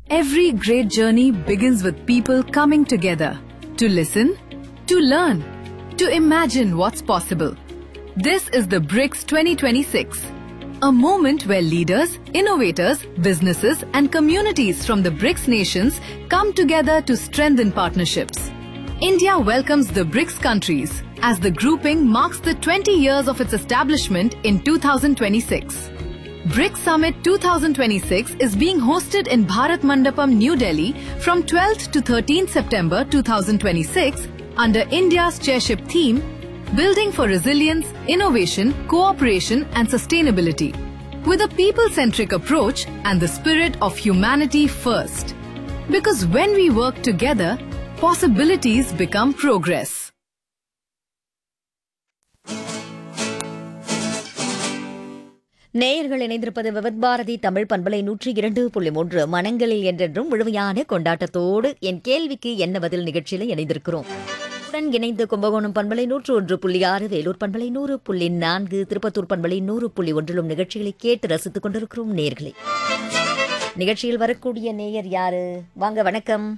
Every great journey begins with people coming together to listen, to learn, to imagine what's possible. This is the BRICS 2026, a moment where leaders, innovators, businesses, and communities from the BRICS nations come together to strengthen partnerships. India welcomes the BRICS countries as the grouping marks the 20 years of its establishment in 2026. BRICS Summit 2026 is being hosted in Bharat Mandapam, New Delhi from 12th to 13th September 2026 under India's chairship theme Building for Resilience, Innovation, Cooperation and Sustainability with a people-centric approach and the spirit of humanity first. Because when we work together, possibilities become progress. நேயர்கள் இணைந்திருப்பது விவத் பாரதி தமிழ் பண்பலை நூற்றி இரண்டு புள்ளி மூன்று மனங்களில் என்றென்றும் முழுமையான கொண்டாட்டத்தோடு என் கேள்விக்கு என்ன பதில் நிகழ்ச்சியில் இணைந்திருக்கிறோம் உடன் இணைந்து கும்பகோணம் பண்பலை நூற்று ஒன்று புள்ளி ஆறு வேலூர் பண்பலை நூறு புள்ளி நான்கு திருப்பத்தூர் பண்பலை நூறு புள்ளி ஒன்றிலும் நிகழ்ச்சிகளை கேட்டு ரசித்துக் கொண்டிருக்கிறோம் நேயர்களே நிகழ்ச்சியில் வரக்கூடிய நேயர் யாரு வாங்க வணக்கம்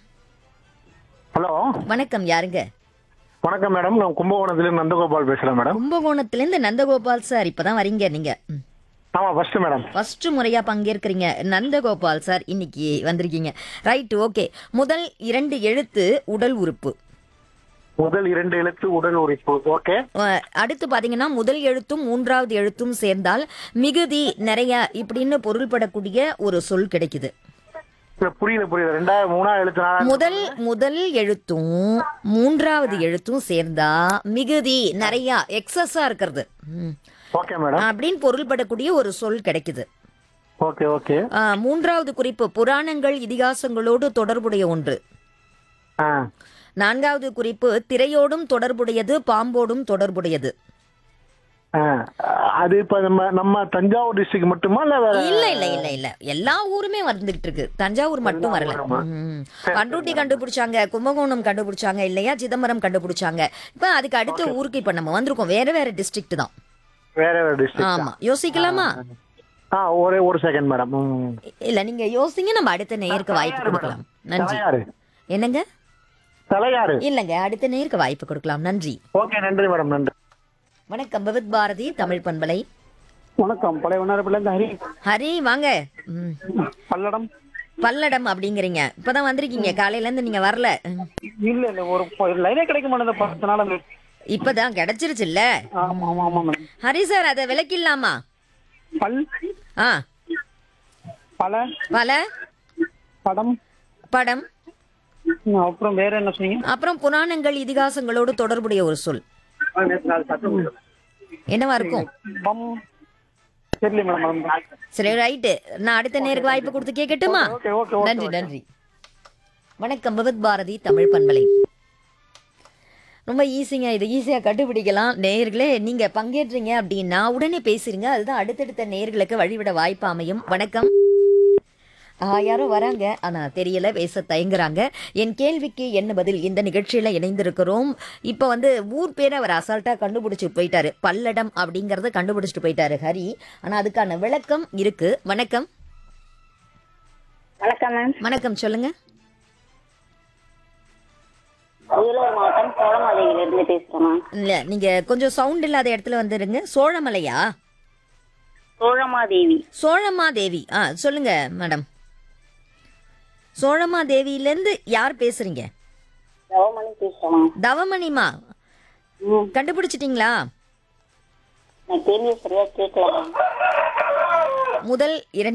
ஹலோ வணக்கம் யாருங்க வணக்கம் மேடம் நான் கும்பகோணத்துலேருந்து நந்தகோபால் பேசுகிறேன் மேடம் கும்பகோணத்திலிருந்து நந்தகோபால் சார் இப்பதான் வரீங்க நீங்க ம். ஆமாம் ஃபர்ஸ்ட் மேடம் ஃபர்ஸ்ட் முறையா பங்கேற்கிறீங்க நந்தகோபால் சார் இன்னைக்கு வந்திருக்கீங்க ரைட் ஓகே முதல் இரண்டு எழுத்து உடல் உறுப்பு முதல் இரண்டு எழுத்து உடல் உறுப்பு ஓகே அஹ், அடுத்து பாத்தீங்கன்னா முதல் எழுத்தும் மூன்றாவது எழுத்தும் சேர்ந்தால் மிகுதி நிறைய இப்படின்னு பொருள்படக்கூடிய ஒரு சொல் கிடைக்குது இல்ல, புரியல புரியல ரெண்டாயிரம் மூணாவது எழுத்து நாலாவது முதல் முதல் எழுத்தும் மூன்றாவது எழுத்தும் சேர்ந்தா மிகுதி நிறைய எக்ஸஸா இருக்கிறது ம். ஓகே மேடம் அப்படின்னு பொருள்படக்கூடிய ஒரு சொல் கிடைக்குது ஓகே ஓகே ஆ, மூன்றாவது குறிப்பு புராணங்கள் இதிகாசங்களோடு தொடர்புடைய ஒன்று ஆ நான்காவது குறிப்பு திரையோடும் தொடர்புடையது பாம்போடும் தொடர்புடையது ஆ அது இப்போ நம்ம நம்ம தஞ்சாவூர் டிஸ்ட்ரிக்ட் மட்டுமா இல்லை வேற இல்ல இல்ல இல்ல இல்ல எல்லா ஊருமே வந்துகிட்டு இருக்கு தஞ்சாவூர் மட்டும் வரல ம். பண்ருட்டி கண்டுபிடிச்சாங்க கும்பகோணம் கண்டுபிடிச்சாங்க இல்லையா சிதம்பரம் கண்டுபிடிச்சாங்க இப்ப அதுக்கு அடுத்த ஊருக்கு இப்ப நம்ம வந்திருக்கோம் வேற வேற டிஸ்ட்ரிக்ட் தான் வேற வேற டிஸ்ட்ரிக்ட் ஆமா யோசிக்கலாமா ஆ ஒரே ஒரு செகண்ட் மேடம் ம் இல்ல நீங்க யோசிங்க நம்ம அடுத்த நேருக்கு வாய்ப்பு கொடுக்கலாம் நன்றி தலையாறு என்னங்க தலையாறு இல்லங்க அடுத்த நேருக்கு வாய்ப்பு கொடுக்கலாம் நன்றி ஓகே நன்றி மேடம் நன்றி வணக்கம் பவித் பாரதி தமிழ் பண்பலை வணக்கம் பழைய வண்ணாரப்பிலேருந்து ஹரி ஹரி வாங்க ம். பல்லடம் பல்லடம் அப்படிங்கிறீங்க இப்பதான் வந்திருக்கீங்க காலையில இருந்து நீங்க வரல ம். இல்ல இல்ல ஒரு லைனே கிடைக்க மாட்டேங்குது பத்து நாள் இப்பதான் கிடைச்சிருச்சுல்ல ஆமா ஆமா ஆமா மேடம் ஹரி சார் அதை விளக்கிடலாமா பல் ஆ பல பல படம் படம் அப்புறம் வேற என்ன சொன்னீங்க அப்புறம் புராணங்கள் இதிகாசங்களோடு தொடர்புடைய ஒரு சொல் என்னவா இருக்கும் பம் தெரியல மேடம் சரி ரைட்டு நான் அடுத்த நேருக்கு வாய்ப்பு கொடுத்து கேட்கட்டுமா ஓகே ஓகே ஓகே நன்றி நன்றி வணக்கம் பகவத் பாரதி தமிழ் பண்பலை ரொம்ப ஈஸிங்க இது ஈஸியாக கண்டுபிடிக்கலாம் நேயர்களே நீங்க பங்கேற்றீங்க அப்படின்னா உடனே பேசுறீங்க அதுதான் அடுத்தடுத்த நேயர்களுக்கு வழிவிட வாய்ப்பு அமையும் வணக்கம் ஆ, யாரோ வராங்க ஆனா தெரியல பேச தயங்குறாங்க என் கேள்விக்கு என்ன பதில் இந்த நிகழ்ச்சியில இணைந்திருக்கிறோம் இப்போ வந்து ஊர் பேரை அவர் அசால்ட்டா கண்டுபிடிச்சு போயிட்டாரு பல்லடம் அப்படிங்கறத கண்டுபிடிச்சிட்டு போயிட்டாரு ஹரி ஆனா அதுக்கான விளக்கம் இருக்கு வணக்கம் வணக்கம் மேம் வணக்கம் சொல்லுங்க வேலூர் மாவட்டம் சோழமாதேவியில இருந்து பேசுறேன் மேம் இல்ல நீங்க கொஞ்சம் சவுண்ட் இல்லாத இடத்துல வந்துருங்க சோழமலையா சோழமாதேவி சோழம்மா தேவி ஆ சொல்லுங்க மேடம் சோழம்மா தேவியிலேருந்து யார் பேசுறீங்க தவமணி பேசுறேன் மேம் தவமணிமா ம் கண்டுபிடிச்சிட்டீங்களா நான் கேள்வி சரியா கேட்கல மேம் முதல் இரண்டு